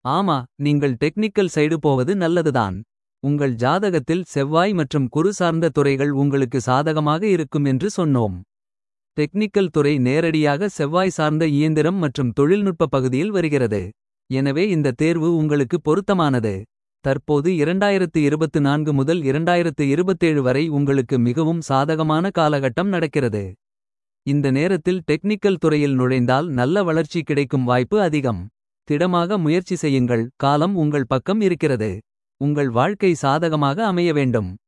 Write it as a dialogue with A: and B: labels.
A: ஆமா நீங்கள் technical side போவது நல்லதுதான். உங்கள் ஜாதகத்தில் செவ்வாய் மற்றும் குரு சார்ந்த துறைகள் உங்களுக்கு சாதகமாக இருக்கும் என்று சொன்னோம். டெக்னிக்கல் துறை நேரடியாக செவ்வாய் சார்ந்த இயந்திரம் மற்றும் தொழில்நுட்ப பகுதியில் வருகிறது. எனவே இந்த தேர்வு உங்களுக்கு பொருத்தமானது. தற்போது 2024 முதல் 2027 வரை உங்களுக்கு மிகவும் சாதகமான காலகட்டம் நடக்கிறது. இந்த நேரத்தில் டெக்னிக்கல் துறையில் நுழைந்தால் நல்ல வளர்ச்சி கிடைக்கும் வாய்ப்பு அதிகம். திடமாக முயற்சி செய்யுங்கள் காலம் உங்கள் பக்கம் இருக்கிறது. உங்கள் வாழ்க்கை சாதகமாக அமைய வேண்டும்.